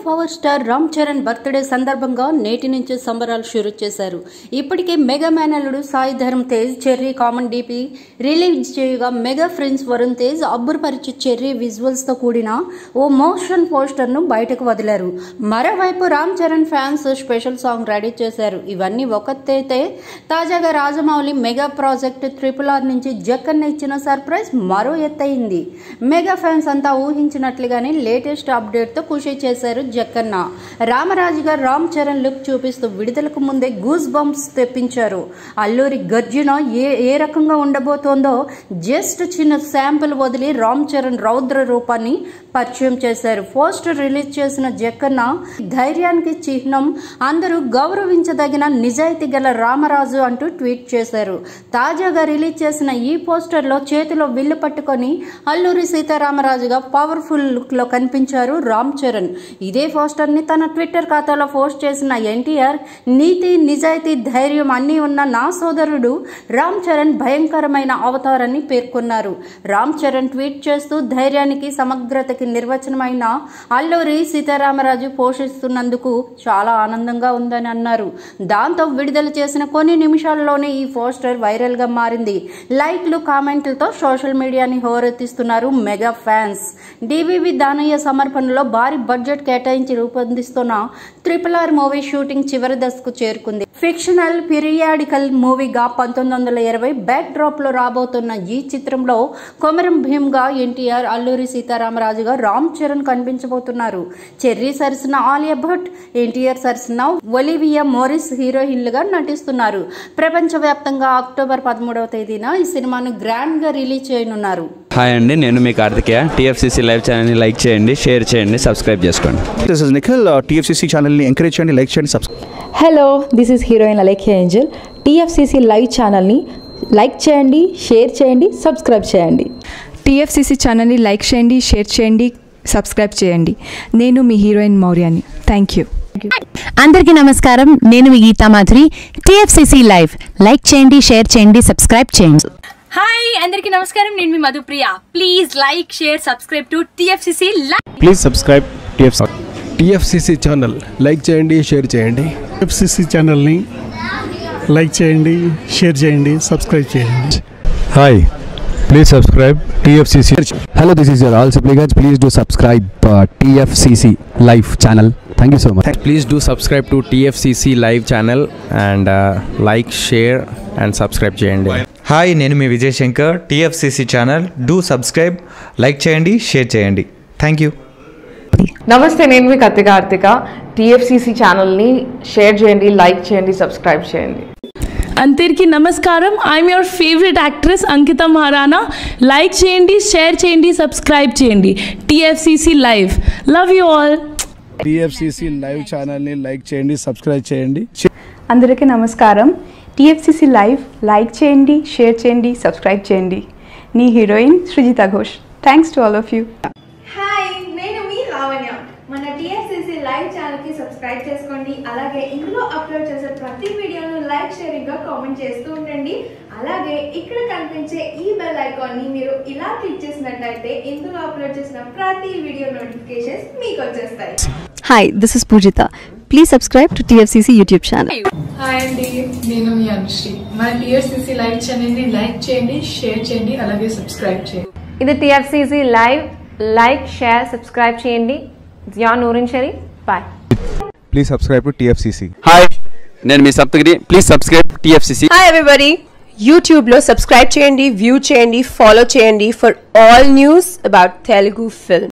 power star Ram Charan birthday సందర్భంగా నేటి నుంచి సంబరాలు షురూ చేశారు ఇప్పటికే మెగా మేనల్లుడు Sai Dharam Tej Cherry common DP release చేయగా మెగా ఫ్రెండ్స్ వరుణ్ తేజ్ అబ్బురపరిచి చెర్రీ విజువల్స్ తో కూడిన ఓ మోషన్ పోస్టర్ ను బయటకు వదిలారు మరోవైపు Ram Charan fans special song ready చేశారు ఇవన్నీ ఒకటైతే తాజాగా Rajamouli mega project triple R నుంచి జక్కన్న ఇచ్చిన సర్ప్రైజ్ మరో ఎత్తయింది మెగా ఫ్యాన్స్ అంతా ఊహించినట్లుగానే లేటెస్ట్ అప్డేట్ తో ఖుషి చేశారు జక్కన్న రామరాజు గారు రామ్ చరణ్ లుక్ చూపిస్తూ విడుదలకు ముందే గూస్ బంప్స్ తెప్పించారు అల్లూరి గర్జున ఏ ఏ రకంగా ఉండబోతోందో జస్ట్ చిన్న శాంపుల్ వదిలి రామ్ చరణ్ రౌద్ర రూపాన్ని పరిచయం చేశారు పోస్టర్ రిలీజ్ చేసిన జక్కన్న ధైర్యానికి చిహ్నం అందరూ గౌరవించదగిన నిజాయితీ గల రామరాజు అంటూ ట్వీట్ చేశారు తాజాగా రిలీజ్ చేసిన ఈ పోస్టర్లో చేతిలో విల్లు పట్టుకొని అల్లూరి సీతారామరాజుగా పవర్ఫుల్ లుక్ లో కనిపించారు రామ్ చరణ్ ఇదే పోస్టర్ ని తన ట్విట్టర్ ఖాతాలో పోస్ట్ చేసిన ఎన్టీఆర్ నీతి నిజాయితీ ధైర్యం అన్నీ ఉన్న నా సోదరుడు రామ్ చరణ్ భయంకరమైన అవతారాన్ని పేర్కొన్నారు రామ్ చరణ్ ట్వీట్ చేస్తూ ధైర్యానికి సమగ్రతకి నిర్వచనమైన అల్లూరి సీతారామరాజు పోషిస్తున్నందుకు చాలా ఆనందంగా ఉందని అన్నారు దాంతో విడుదల చేసిన కొన్ని నిమిషాల్లోనే ఈ పోస్టర్ వైరల్ గా మారింది లైక్లు కామెంట్లతో సోషల్ మీడియాని హోరెత్తిస్తున్నారు మెగా ఫ్యాన్స్ డివివి దానయ్య సమర్పణలో భారీ బడ్జెట్ కేటాయించి రూపొందిస్తున్న ట్రిపుల్ ఆర్ మూవీ షూటింగ్ చివరి దశకు చేరుకుంది ఫిక్షనల్ పీరియాడికల్ మూవీగా పంతొమ్మిది వందల ఇరవై బ్యాక్ డ్రాప్ లో రాబోతున్న ఈ చిత్రంలో కొమరం భీమ్ గా ఎన్టీఆర్ అల్లూరి సీతారామరాజుగా రామ్ చరణ్ కనిపించబోతున్నారు చెర్రీ సరసన ఆలియా భట్ ఎన్టీఆర్ సరసన ఒలివియా మోరిస్ హీరోయిన్లుగా నటిస్తున్నారు ప్రపంచవ్యాప్తంగా అక్టోబర్ పదమూడవ తేదీన ఈ సినిమాను గ్రాండ్ గా రిలీజ్ చేయనున్నారు హాయ్ అండి నేను మీ కార్తికేయ టీఎఫ్సీసీ లైవ్ ఛానల్ని లైక్ చేయండి షేర్ చేయండి సబ్స్క్రైబ్ చేసుకోండి దిస్ ఇస్ నిఖిల్ టీఎఫ్సీసీ ఛానల్ని ఎంకరేజ్ చేయండి లైక్ చేయండి subscribe hello this is heroine Alekhya angel TFCC live ఛానల్ని లైక్ చేయండి షేర్ చేయండి సబ్స్క్రైబ్ చేయండి టీఎఫ్సీసీ ఛానల్ని లైక్ చేయండి షేర్ చేయండి సబ్స్క్రైబ్ చేయండి నేను మీ హీరోయిన్ మౌర్యాని థ్యాంక్ యూ అందరికీ నమస్కారం నేను మీ Geetha Madhuri TFCC live like చేయండి షేర్ చేయండి సబ్స్క్రైబ్ చేయండి హాయ్ అందరికీ నమస్కారం నేను మీ Madhupriya please like share subscribe to TFCC please subscribe TF TFCC channel like చేయండి షేర్ చేయండి ఎఫ్సిసి ఛానల్ని లైక్ చేయండి షేర్ చేయండి సబ్స్క్రైబ్ చేయండి hi please subscribe TFCC hello this is Rahul Sipligunj please do subscribe TFCC live channel thank you so much please do subscribe to TFCC live channel and like share and subscribe చేయండి hi నేను మీ Vijay Shankar TFCC channel do subscribe like చేయండి share చేయండి thank you నమస్తే నేను మీ Kathi Karthika TFCC ఛానల్ని share చేయండి లైక్ చేయండి సబ్స్క్రైబ్ చేయండి అందరికీ నమస్కారం I'm your favourite actress Ankita Maharana like చేయండి షేర్ చేయండి సబ్స్క్రైబ్ చేయండి TFCC live love you all TFCC live ఛానల్ని లైక్ చేయండి సబ్స్క్రైబ్ చేయండి అందరికీ నమస్కారం టీఎఫ్సీసీ లైవ్ లైక్ చేయండి షేర్ చేయండి సబ్స్క్రైబ్ చేయండి నీ heroine Srijita Ghosh thanks to all of you hi నేను మీ లావణ్య మన టిఎస్సిసి లైవ్ ఛానల్ కి సబ్స్క్రైబ్ చేసుకోండి అలాగే ఇందులో అప్లోడ్ చేసే ప్రతి వీడియోను లైక్ షేరింగ్ గా కామెంట్ చేస్తూ ఉండండి అలాగే ఇక్కడ కనిపించే ఈ బెల్ ఐకాన్ ని మీరు ఇలా క్లిక్ చేసినట్టయితే ఇందులో అప్లోడ్ చేసిన ప్రతి వీడియో నోటిఫికేషన్స్ మీకు వచ్చేస్తాయి hi this is Poojitha please subscribe to TFCC YouTube channel hi అండి నేను మీ అనుశ్రీ మన టిఎస్సిసి లైవ్ ఛానల్ని లైక్ చేయండి షేర్ చేయండి అలాగే సబ్స్క్రైబ్ చేయండి ఇది TFCC live like share subscribe చేయండి Zia Noorin Sharif bye please subscribe to TFCC hi నేను మీ Saptagiri please subscribe TFCC hi everybody యూట్యూబ్లో సబ్స్క్రైబ్ చేయండి వ్యూ చేయండి ఫాలో చేయండి for all news about Telugu film